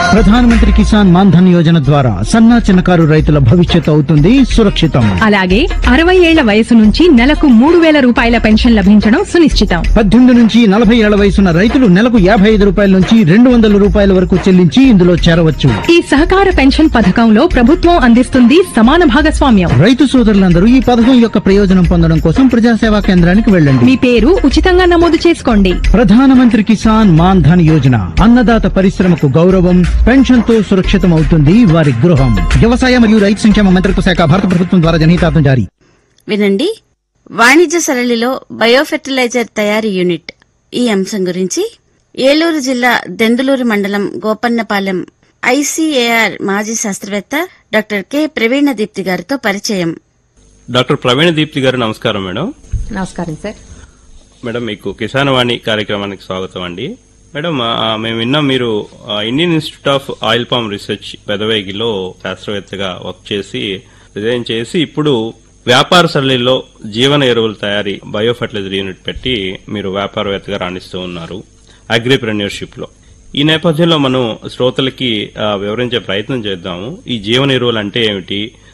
ప్రధానమంత్రి కిసాన్ మాన్ధన్ యోజన ద్వారా సన్నా చిన్నకారు రైతుల భవిష్యత్తు అవుతుంది సురక్షితం అలాగే అరవై ఏళ్ల వయసు నుంచి నెలకు మూడు వేల రూపాయల పెన్షన్ లభించడం సునిశ్చితం పద్దెనిమిది నుంచి నలభై ఏళ్ల వయసున్న రైతులు నెలకు యాభై ఐదు రూపాయల నుంచి రెండు వందల రూపాయల వరకు చెల్లించి ఇందులో చేరవచ్చు ఈ సహకార పెన్షన్ పథకంలో ప్రభుత్వం అందిస్తుంది సమాన భాగస్వామ్యం రైతు సోదరులందరూ ఈ పథకం యొక్క ప్రయోజనం పొందడం కోసం ప్రజాసేవా కేంద్రానికి వెళ్ళండి మీ పేరు ఉచితంగా నమోదు చేసుకోండి ప్రధానమంత్రి కిసాన్ మాన్ ధన్ యోజన అన్నదాత పరిశ్రమకు గౌరవం పెన్షన్ తో సురక్షితం అవుతుంది వారి గృహం వ్యవసాయ మరియు రైతు సంక్షేమ మంత్రిత్వ శాఖ భారత ప్రభుత్వం ద్వారా జనహితార్థం జారీ వినండి వాణిజ్య సరళిలో బయోఫెర్టిలైజర్ తయారీ యూనిట్ ఈ అంశం గురించి ఏలూరు జిల్లా దెందులూరు మండలం గోపన్నపాలెం ఐసీఏఆర్ మాజీ శాస్త్రవేత్త డాక్టర్ కె ప్రవీణ దీప్తి గారితో పరిచయం డాక్టర్ ప్రవీణ దీప్తి గారు నమస్కారం మేడం నమస్కారం సార్ మేడం మీకు కిసాన్ వాణి కార్యక్రమానికి స్వాగతం అండి మేడం ఆ, మేము విన్నాం మీరు ఆ, Indian institute of oil palm research పెదవేగిలో శాస్త్రవేత్తగా వర్క్ చేసి రిజైన్ చేసి ఇప్పుడు వ్యాపార సరళిలో జీవన ఎరువుల తయారీ బయో ఫర్టిలైజర్ యూనిట్ పెట్టి మీరు వ్యాపారవేత్తగా రాణిస్తూ ఉన్నారు అగ్రిప్రెన్యూర్షిప్ లో ఈ నేపథ్యంలో మనం శ్రోతలకి ఆ, వివరించే ప్రయత్నం చేద్దాము ఈ జీవన ఎరువులు అంటే ఏమిటి